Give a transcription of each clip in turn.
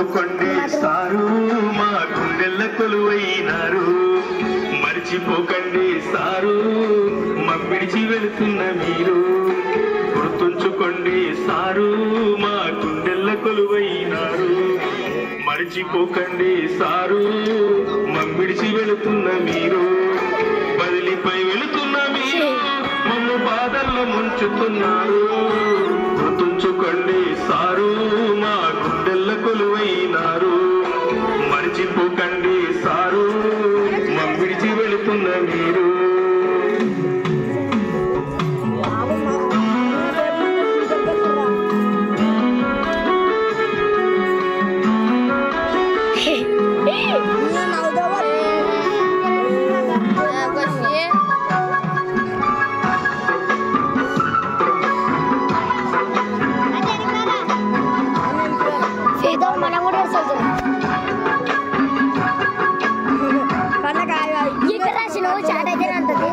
గుర్తుంచుకోండి సారు మా గుండెల్ల కొలువైనారు మరిచిపోకండి సారు మా విడిచి వెళుతున్న మీరు గుర్తుంచుకోండి సారు మా గుండెల్ల కొలువైనారు మరిచిపోకండి సారు మా విడిచి వెళుతున్న మీరు బదిలీపై వెళుతున్న మీరు మమ్ము బాధల్లో ముంచుతున్నారు గుర్తుంచుకోండి సారు మా గుండెల్ల కొలువైనారు మరిచిపోకండి సారు మా విడిచి వెళుతున్న మీరు ఏదో మనం కూడా వస్తుంది ఇక్కడ రాసిన చాట్ అయితే అంటది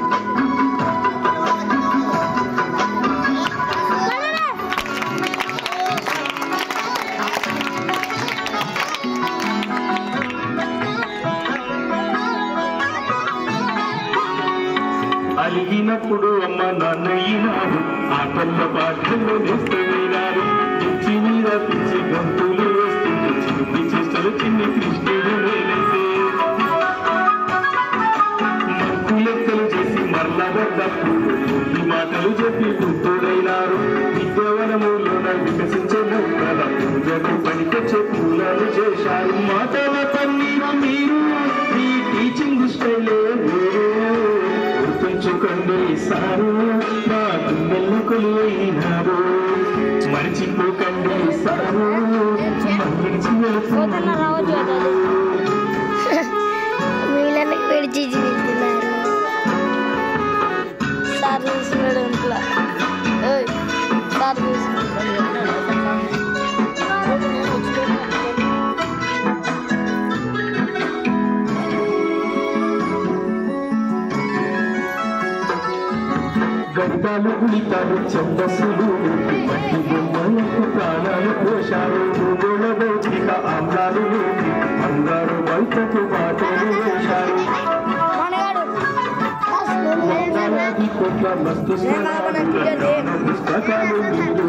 అలిగినప్పుడు అమ్మ నాన్నయ్యినారు ఆ పల్ల బాధ్యలో నేస్తమైనారు పిచ్చి మీద పిచ్చి గంతులు వేస్తుంటే చిన్ని చేష్టలు చిన్ని కృష్ణుడు వేలేసే మక్కు లెక్కలు చేసి మరల వద్దప్పుడు ఈ మాటలు చెప్పి గుర్తుడైనారు విద్యావనములోన వికసించే మొక్కల పూజకు పనికొచ్చే పూలను చేశారు మాటల పన్నీరు మీరు మీ టీచింగ్ స్టైలే వేరు గుర్తుంచుకోండి సారు మా గుండెల్లో కొలువైనారు మర్చిపోకండి సారు మళ్ళీ వీళ్ళని విడిచి జీవిస్తున్నారు సార్ చూస్తున్నాడు ఇంట్లో ఏయ్, సార్ గడ్డాలు గుళితాలు ఛందస్సులు మట్టి బొమ్మలకు ప్రాణాలు పోషారు భూగోళ భౌతిక ఆమ్లాలు అందరూ బయటకు బాటలు వేశారు వందలాది కోట్ల మస్తిష్కాలు పుస్తకాలు మీరు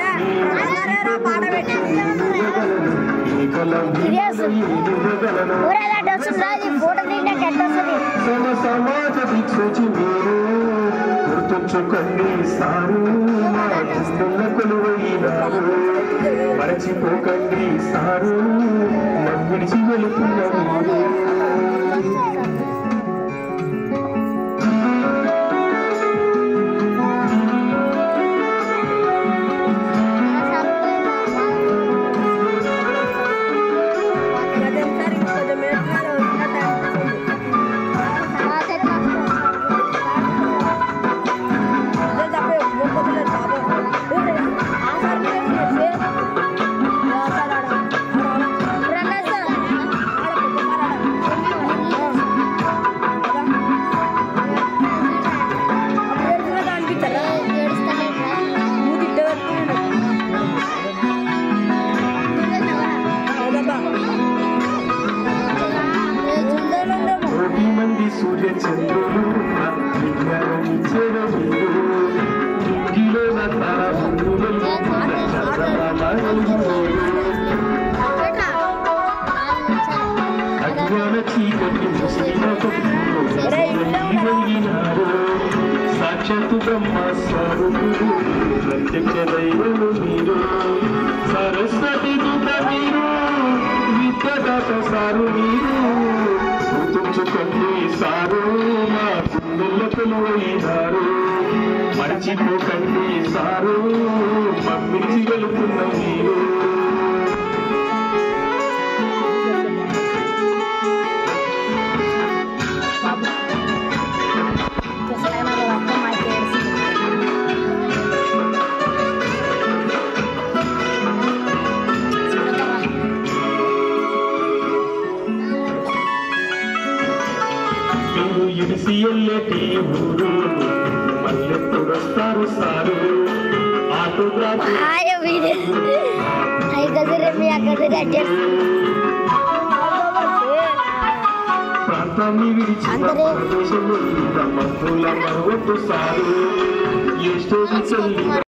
ఏకలం ఇవ్వగలను ఫోటో తీయడానికి ఎట్ట వస్తుంది సమ సమాజ దిక్సూచి మీరు గుర్తుంచుకోండి సారు మా దుస్తుల కొలువైనారు మరచిపోకండి సారు మా విడిచి వెళుతున్న మీరు కోటి మంది సూర్య చంద్రులు విజ్ఞానం ఇచ్చిన మీరు ఇంటిలో నా తార బంధువులు అజ్ఞాన చీకటి ముసిన వెలిగినారు సాక్షాత్తు బ్రహ్మ స్వరూపుడు ప్రత్యక్ష దైవము మీరు సరస్వతి దుఃఖ మీరు విద్యదాత సారు మీరు గుర్తుంచుకోండి సారు మా కుండల కొలువైనారు మర్చిపోకండి సారు పంపించి వెళుతున్న మీరు మీరు ఇడిసి ఎల్లటి ఊరు మళ్ళెప్పుడు వస్తారు సారు ఆ ఫోటోగ్రాఫ్ హాయ్ వీడియో హాయ్ గజరే మీ అక్కడ కట్టేసి ప్రాంతాన్ని విడిచి అందరూ- దేశంలో బ్రహ్మత్తుల మరొకసారి ఏ స్టోరీ చెల్లి